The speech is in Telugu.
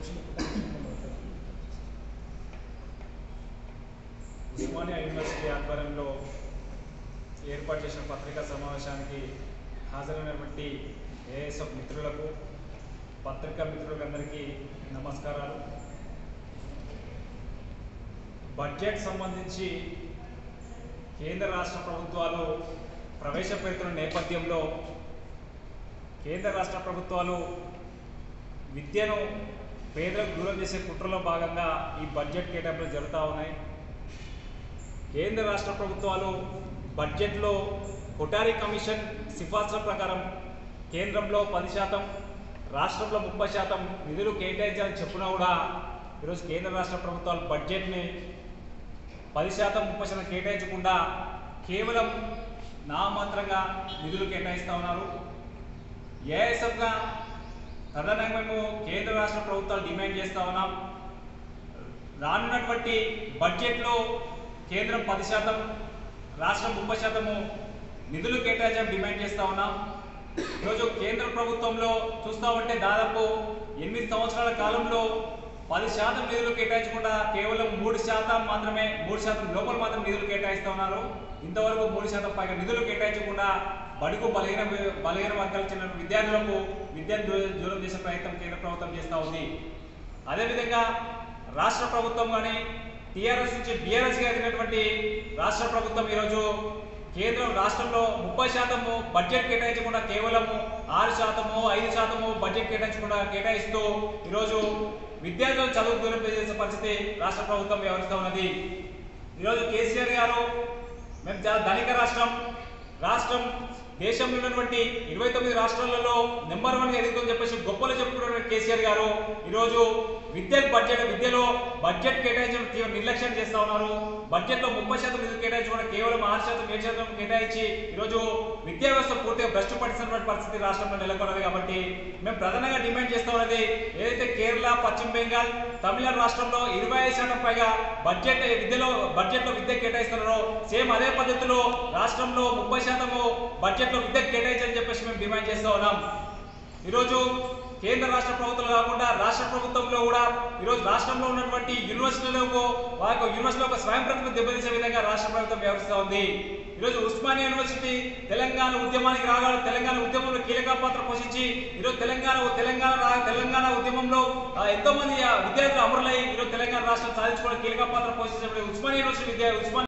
ఉస్మానియా యూనివర్సిటీ ఆధ్వర్యంలో ఏర్పాటు చేసిన పత్రికా సమావేశానికి హాజరైనటువంటి ఏఎస్ఎఫ్ మిత్రులకు పత్రికా మిత్రులందరికీ నమస్కారాలు బడ్జెట్ సంబంధించి కేంద్ర రాష్ట్ర ప్రభుత్వాలు ప్రవేశపెడుతున్న నేపథ్యంలో కేంద్ర రాష్ట్ర ప్రభుత్వాలు విద్యను పేదలకు దూరం చేసే కుట్రలో భాగంగా ఈ బడ్జెట్ కేటాయింపులు జరుగుతూ ఉన్నాయి కేంద్ర రాష్ట్ర ప్రభుత్వాలు బడ్జెట్లో కొటారి కమిషన్ సిఫార్సుల ప్రకారం కేంద్రంలో పది శాతం రాష్ట్రంలో ముప్పై శాతం నిధులు కేటాయించాలని చెప్పినా కూడా ఈరోజు కేంద్ర రాష్ట్ర ప్రభుత్వాలు బడ్జెట్ని పది శాతం ముప్పై శాతం కేటాయించకుండా కేవలం నామాత్రంగా నిధులు కేటాయిస్తూ ఉన్నారు ఏఎస్ఎఫ్గా ప్రధానంగా మేము కేంద్ర రాష్ట్ర ప్రభుత్వాలు డిమాండ్ చేస్తూ ఉన్నాం రానున్నటువంటి బడ్జెట్లో కేంద్రం పది శాతం రాష్ట్రం ముప్పై శాతము నిధులు కేటాయించడం డిమాండ్ చేస్తూ ఉన్నాం ఈరోజు కేంద్ర ప్రభుత్వంలో చూస్తూ ఉంటే దాదాపు ఎనిమిది సంవత్సరాల కాలంలో పది శాతం నిధులు కేటాయించకుండా కేవలం మూడు శాతం మాత్రమే మూడు శాతం లోపల మాత్రం నిధులు కేటాయిస్తూ ఉన్నారు ఇంతవరకు మూడు శాతం పైగా నిధులు కేటాయించకుండా బడుగు బలహీన బలహీన వర్గాలకు చెందిన విద్యార్థులకు విద్యను దూ- దూరం చేసే ప్రయత్నం కేంద్ర ప్రభుత్వం చేస్తూ ఉంది అదేవిధంగా రాష్ట్ర ప్రభుత్వం కానీ టీఆర్ఎస్ నుంచి బీఆర్ఎస్గా ఎదిగినటువంటి రాష్ట్ర ప్రభుత్వం ఈరోజు కేంద్రం రాష్ట్రంలో ముప్పై శాతము బడ్జెట్ కేటాయించకుండా కేవలము ఆరు శాతము ఐదు శాతము బడ్జెట్ కేటాయించకుండా కేటాయిస్తూ ఈరోజు విద్యార్థులు చదువు దూరం చేసే పరిస్థితి రాష్ట్ర ప్రభుత్వం వ్యవహరిస్తూ ఉన్నది ఈరోజు కేసీఆర్ గారు మేము చాలా ధనిక రాష్ట్రం రాష్ట్రం దేశంలో ఉన్నటువంటి ఇరవై తొమ్మిది రాష్ట్రాలలో నెంబర్ వన్ గా ఎదుగుతుందని చెప్పేసి గొప్పలు చెప్పుకున్నటువంటి కేసీఆర్ గారు ఈరోజు విద్య బడ్జెట్ విద్యలో బడ్జెట్ కేటాయించడం తీవ్ర నిర్లక్ష్యం చేస్తా ఉన్నారు బడ్జెట్ లో ముప్పై శాతం నిధులు కేటాయించకుండా కేవలం ఆరు శాతం ఏడు శాతం కేటాయించి ఈరోజు విద్యా వ్యవస్థ పూర్తిగా భ్రష్టు పట్టిస్తున్నటువంటి పరిస్థితి రాష్ట్రంలో నెలకొన్నది కాబట్టి మేము ప్రధానంగా డిమాండ్ చేస్తా ఉన్నది ఏదైతే కేరళ పశ్చిమ బెంగాల్ తమిళనాడు రాష్ట్రంలో ఇరవై ఐదు శాతం పైగా బడ్జెట్ విద్యలో బడ్జెట్ లో విద్య కేటాయిస్తున్నారో సేమ్ అదే పద్ధతిలో రాష్ట్రంలో ముప్పై శాతము బడ్జెట్ లో విద్య కేటాయించని చెప్పేసి మేము డిమాండ్ చేస్తా ఉన్నాం ఈరోజు కేంద్ర రాష్ట్ర ప్రభుత్వాలు కాకుండా రాష్ట్ర ప్రభుత్వంలో కూడా ఈరోజు రాష్ట్రంలో ఉన్నటువంటి యూనివర్సిటీలకు వారి యొక్క యూనివర్సిటీలో ఒక స్వయం ప్రతిభ దెబ్బతీసే విధంగా రాష్ట్ర ప్రభుత్వం వ్యవహరిస్తూ ఉంది ఈరోజు ఉస్మానియా యూనివర్సిటీ తెలంగాణ ఉద్యమానికి రాగాలి తెలంగాణ ఉద్యమంలో కీలక పాత్ర పోషించి ఈరోజు తెలంగాణ తెలంగాణ రా- తెలంగాణ ఉద్యమంలో ఆ, ఎంతో మంది ఆ, విద్యార్థులు అమరులై ఈరోజు తెలంగాణ రాష్ట్రం సాధించుకోవడం కీలక పాత్ర పోషించిన ఉస్మానియా యూనివర్సిటీ విద్యా ఉస్మానియా